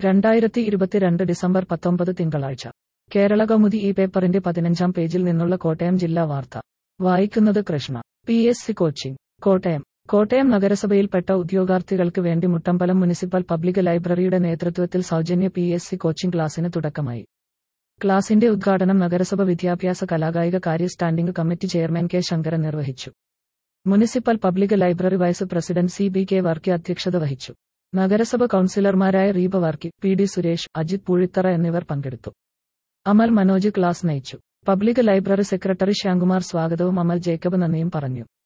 രണ്ടായിരത്തി ഇരുപത്തിരണ്ട് ഡിസംബർ പത്തൊമ്പത് തിങ്കളാഴ്ച കേരള കൗമുദി ഈ പേപ്പറിന്റെ പതിനഞ്ചാം പേജിൽ നിന്നുള്ള കോട്ടയം ജില്ലാ വാർത്ത വായിക്കുന്നത് Krishna P S C coaching Kottayam Kottayam നഗരസഭയിൽപ്പെട്ട ഉദ്യോഗാർത്ഥികൾക്ക് വേണ്ടി മുട്ടമ്പലം മുനിസിപ്പൽ പബ്ലിക് ലൈബ്രറിയുടെ നേതൃത്വത്തിൽ സൗജന്യ പി എസ് സി കോച്ചിംഗ് ക്ലാസിന് തുടക്കമായി ക്ലാസിന്റെ ഉദ്ഘാടനം നഗരസഭ വിദ്യാഭ്യാസ കലാകായിക കാര്യ standing committee chairman K Sankaran നിർവഹിച്ചു municipal public library vice president C B K Varkey അധ്യക്ഷത വഹിച്ചു നഗരസഭ കൌൺസിലർമാരായ റീബ വർക്കി പി ഡി സുരേഷ് അജിത് പൂഴിത്തറ എന്നിവർ പങ്കെടുത്തു അമൽ മനോജ് ക്ലാസ് നയിച്ചു പബ്ലിക് ലൈബ്രറി സെക്രട്ടറി ശ്യാംകുമാർ സ്വാഗതവും അമൽ ജേക്കബ് നന്ദിയും പറഞ്ഞു